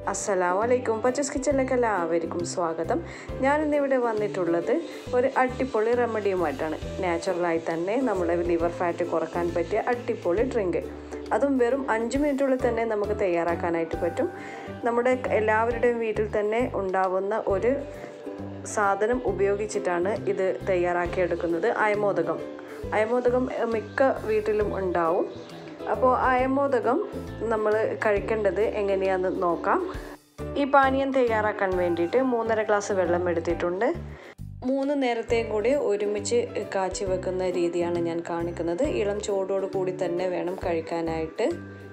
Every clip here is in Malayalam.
അസ്സലാമു അലൈക്കും പച്ചസ് കിച്ചണിലേക്ക് എല്ലാവർക്കും സ്വാഗതം ഞാനിന്നിവിടെ വന്നിട്ടുള്ളത് ഒരു അടിപൊളി റെമഡിയുമായിട്ടാണ് നാച്ചുറലായി തന്നെ നമ്മുടെ ലിവർ ഫാറ്റ് കുറക്കാൻ പറ്റിയ അടിപൊളി ഡ്രിങ്ക് അതും വെറും അഞ്ച് മിനിറ്റുള്ളിൽ തന്നെ നമുക്ക് തയ്യാറാക്കാനായിട്ട് പറ്റും നമ്മുടെ എല്ലാവരുടെയും വീട്ടിൽ തന്നെ ഉണ്ടാവുന്ന ഒരു സാധനം ഉപയോഗിച്ചിട്ടാണ് ഇത് തയ്യാറാക്കിയെടുക്കുന്നത് അയമോദകം അയമോദകം എഹ്, മിക്ക വീട്ടിലും ഉണ്ടാവും അപ്പോൾ അയമോദകം നമ്മൾ കഴിക്കേണ്ടത് എങ്ങനെയാണെന്ന് നോക്കാം ഈ പാനീയം തയ്യാറാക്കാൻ വേണ്ടിയിട്ട് മൂന്നര ഗ്ലാസ് വെള്ളം എടുത്തിട്ടുണ്ട് മൂന്ന് നേരത്തെയും കൂടി ഒരുമിച്ച് കാച്ചി വെക്കുന്ന രീതിയാണ് ഞാൻ കാണിക്കുന്നത് ഇളം ചൂടോട് കൂടി തന്നെ വേണം കഴിക്കാനായിട്ട്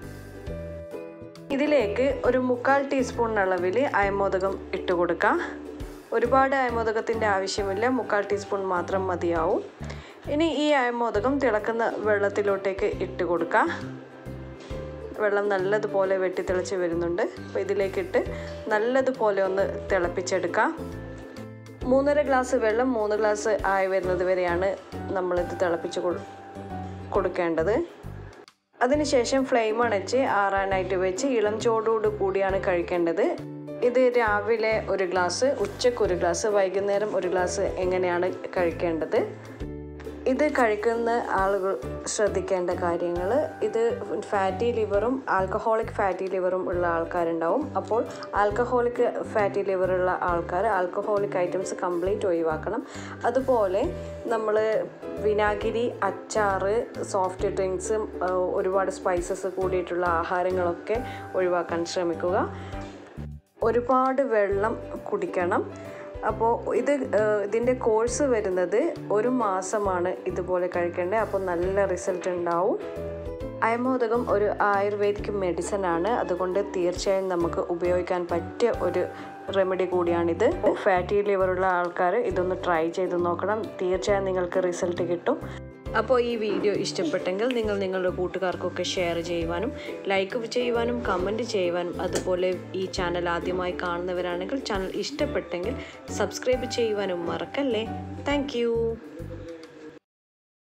ഇതിലേക്ക് ഒരു മുക്കാൽ ടീസ്പൂൺ അളവിൽ അയമോദകം ഇട്ട് കൊടുക്കാം ഒരുപാട് അയമോദകത്തിൻ്റെ ആവശ്യമില്ല മുക്കാൽ ടീസ്പൂൺ മാത്രം മതിയാവും ഇനി ഈ അയമോദകം തിളക്കുന്ന വെള്ളത്തിലോട്ടേക്ക് ഇട്ട് കൊടുക്കാം വെള്ളം നല്ലതുപോലെ വെട്ടിത്തിളച്ച് വരുന്നുണ്ട് അപ്പോൾ ഇതിലേക്കിട്ട് നല്ലതുപോലെ ഒന്ന് തിളപ്പിച്ചെടുക്കാം മൂന്നര ഗ്ലാസ് വെള്ളം മൂന്ന് ഗ്ലാസ് ആയി വരുന്നത് വരെയാണ് നമ്മളിത് തിളപ്പിച്ച് കൊടു കൊടുക്കേണ്ടത് അതിനുശേഷം ഫ്ലെയിം അണച്ച് ആറാനായിട്ട് വെച്ച് ഇളം ചൂടോട് കൂടിയാണ് കഴിക്കേണ്ടത് ഇത് രാവിലെ ഒരു ഗ്ലാസ് ഉച്ചയ്ക്ക് ഒരു ഗ്ലാസ് വൈകുന്നേരം ഒരു ഗ്ലാസ് എങ്ങനെയാണ് കഴിക്കേണ്ടത് ഇത് കഴിക്കുന്ന ആളുകൾ ശ്രദ്ധിക്കേണ്ട കാര്യങ്ങൾ ഇത് ഫാറ്റി ലിവറും ആൽക്കഹോളിക് ഫാറ്റി ലിവറും ഉള്ള ആൾക്കാരുണ്ടാവും അപ്പോൾ ആൽക്കഹോളിക് ഫാറ്റി ലിവറുള്ള ആൾക്കാർ ആൽക്കഹോളിക് ഐറ്റംസ് കംപ്ലീറ്റ് ഒഴിവാക്കണം അതുപോലെ നമ്മൾ വിനാഗിരി അച്ചാറ് സോഫ്റ്റ് ഡ്രിങ്ക്സ് ഒരുപാട് സ്പൈസസ് കൂടിയിട്ടുള്ള ആഹാരങ്ങളൊക്കെ ഒഴിവാക്കാൻ ശ്രമിക്കുക ഒരുപാട് വെള്ളം കുടിക്കണം അപ്പോൾ ഇത് ഏഹ്, ഇതിൻ്റെ കോഴ്സ് വരുന്നത് ഒരു മാസമാണ് ഇതുപോലെ കഴിക്കേണ്ടത് അപ്പോൾ നല്ല റിസൾട്ട് ഉണ്ടാവും അയമോദകം ഒരു ആയുർവേദിക് മെഡിസിൻ ആണ് അതുകൊണ്ട് തീർച്ചയായും നമുക്ക് ഉപയോഗിക്കാൻ പറ്റിയ ഒരു റെമഡി കൂടിയാണിത് ഫാറ്റി ലിവറുള്ള ആൾക്കാർ ഇതൊന്ന് ട്രൈ ചെയ്ത് നോക്കണം തീർച്ചയായും നിങ്ങൾക്ക് റിസൾട്ട് കിട്ടും അപ്പോൾ ഈ വീഡിയോ ഇഷ്ടപ്പെട്ടെങ്കിൽ നിങ്ങൾ നിങ്ങളുടെ കൂട്ടുകാർക്കൊക്കെ ഷെയർ ചെയ്യുവാനും ലൈക്ക് ചെയ്യുവാനും കമൻറ്റ് ചെയ്യുവാനും അതുപോലെ ഈ ചാനൽ ആദ്യമായി കാണുന്നവരാണെങ്കിൽ ചാനൽ ഇഷ്ടപ്പെട്ടെങ്കിൽ സബ്സ്ക്രൈബ് ചെയ്യുവാനും മറക്കല്ലേ താങ്ക്